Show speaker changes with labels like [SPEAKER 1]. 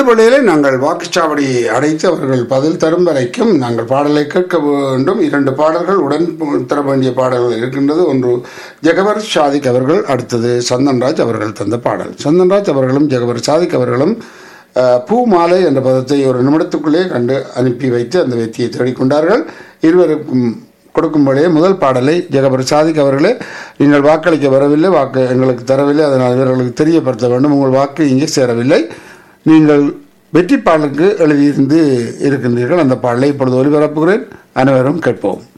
[SPEAKER 1] வேளையிலே நாங்கள் வாக்குச்சாவடி அடைத்து அவர்கள் பதில் தரும் வரைக்கும் நாங்கள் பாடலை கேட்க வேண்டும் இரண்டு பாடல்கள் உடன் தர வேண்டிய பாடல்கள் இருக்கின்றது ஒன்று ஜெகவர் சாதிக் அவர்கள் அடுத்தது சந்தன்ராஜ் அவர்கள் தந்த பாடல் சந்தன்ராஜ் அவர்களும் ஜெகவர் சாதிக் அவர்களும் அஹ், பூ மாலை என்ற பதத்தை ஒரு நிமிடத்துக்குள்ளே கண்டு அனுப்பி வைத்து அந்த வெற்றியை தேடிக்கொண்டார்கள் இருவருக்கும் கொடுக்கும்போதே முதல் பாடலை ஜெகபர் சாதிக் அவர்களே நீங்கள் வாக்களிக்க வரவில்லை வாக்கு எங்களுக்கு தரவில்லை அதனால் இவர்களுக்கு தெரியப்படுத்த வேண்டும் உங்கள் வாக்கு இங்கே சேரவில்லை நீங்கள் வெற்றி பாடலுக்கு எழுதியிருந்து இருக்கின்றீர்கள் அந்த பாடலை இப்பொழுது ஒலிபரப்புகிறேன் அனைவரும் கேட்போம்